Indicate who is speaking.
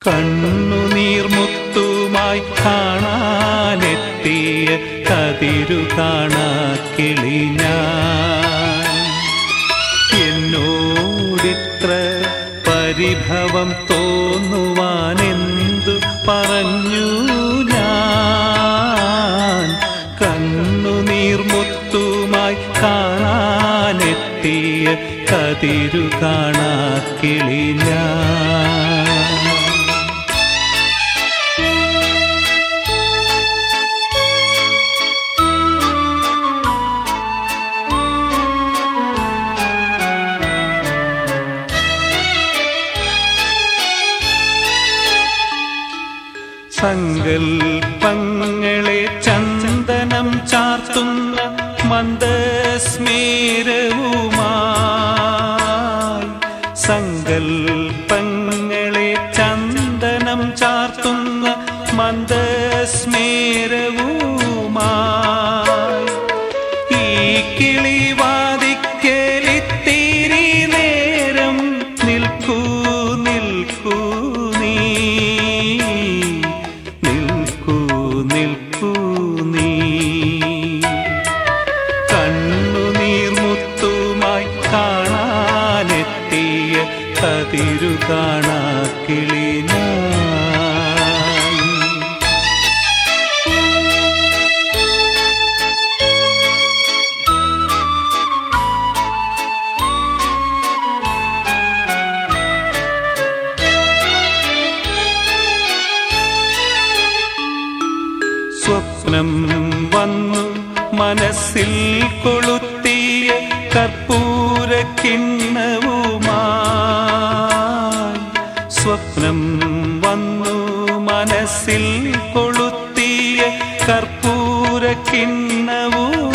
Speaker 1: കണ്ണുനീർമുത്തുമായി കാണാനെത്തിയ കതിരു കാണാക്കിളി ഞാൻ എന്നോടിത്ര പരിഭവം തോന്നുവാനെന്തു പറഞ്ഞു ഞാൻ കണ്ണുനീർമുത്തുമായി കാണാനെത്തിയ കതിരു കാണാക്കിളി ഞാൻ സങ്കൽപ്പങ്ങളെ ചന്ദനം ചാർത്തുന്ന മന്ദസ്മേരവുമായി സങ്കൽപ്പങ്ങളെ ചന്ദനം ചാർത്തുന്ന മന്ദസ്മേരവുമായി ഈ കിളിവാതിക്കലിത്തിരി നേരം നിൽക്കൂ നിൽക്കൂ നീ നിൽക്കൂ നിൽക്കൂ നീ കണ്ണുനീർമുത്തുമായി കാണാനെത്തിയ കതിരു കാണാ കിളി ഞാൻ സ്വപ്നം വന്നു മനസ്സിൽ കൊളുത്തിയ കർപ്പൂര കിണ്ണവുമായി സ്വപ്നം വന്നു മനസ്സിൽ കൊളുത്തിയ കർപ്പൂര കിണ്ണവുമായി